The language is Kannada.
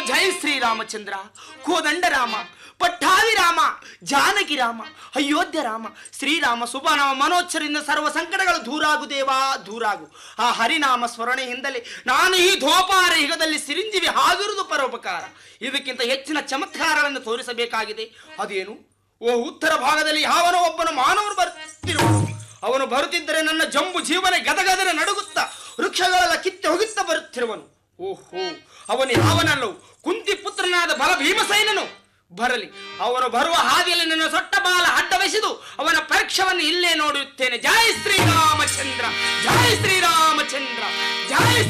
ಜೈ ಶ್ರೀರಾಮಚಂದ್ರ ಕೋದಂಡ ರಾಮ ಪಟ್ಟಾವಿ ರಾಮ ಜಾನಕಿ ರಾಮ ಅಯೋಧ್ಯ ರಾಮ ಶ್ರೀರಾಮ ಸುಭನಾಮ ಮನೋಚ್ಚರಿಂದ ಸರ್ವ ಸಂಕಟಗಳು ದೂರಾಗು ದೇವಾ ದೂರಾಗು ಆ ಹರಿನಾಮ ಸ್ಮರಣೆಯಿಂದಲೇ ನಾನು ಈ ಧೋಪಾರ ಯುಗದಲ್ಲಿ ಸಿರಿಂಜಿವಿ ಆಗಿರುವುದು ಪರೋಪಕಾರ ಇದಕ್ಕಿಂತ ಹೆಚ್ಚಿನ ಚಮತ್ಕಾರಗಳನ್ನು ತೋರಿಸಬೇಕಾಗಿದೆ ಅದೇನು ಓ ಉತ್ತರ ಭಾಗದಲ್ಲಿ ಯಾವನೋ ಒಬ್ಬನು ಮಾನವನು ಬರುತ್ತಿರುವನು ಅವನು ಬರುತ್ತಿದ್ದರೆ ನನ್ನ ಜಂಬು ಜೀವನ ಗದಗದನೆ ನಡುಗುತ್ತಾ ವೃಕ್ಷಗಳೆಲ್ಲ ಕಿತ್ತೆ ಹೋಗುತ್ತಾ ಬರುತ್ತಿರುವನು ಓಹೋ ಅವನು ಯಾವನಲ್ಲೋ ಕುಂತಿ ಪುತ್ರನಾದ ಬಲ ಭೀಮಸೈನನು ಬರಲಿ ಅವನು ಬರುವ ಹಾದಿಯಲ್ಲಿ ನನ್ನ ಸೊಟ್ಟ ಬಾಲ ಅಡ್ಡವೆಸೆದು ಅವನ ಪರೀಕ್ಷವನ್ನು ಇಲ್ಲೇ ನೋಡುತ್ತೇನೆ ಜೈ ಶ್ರೀರಾಮಚಂದ್ರ ಜೈ ಶ್ರೀರಾಮಚಂದ್ರ ಜೈ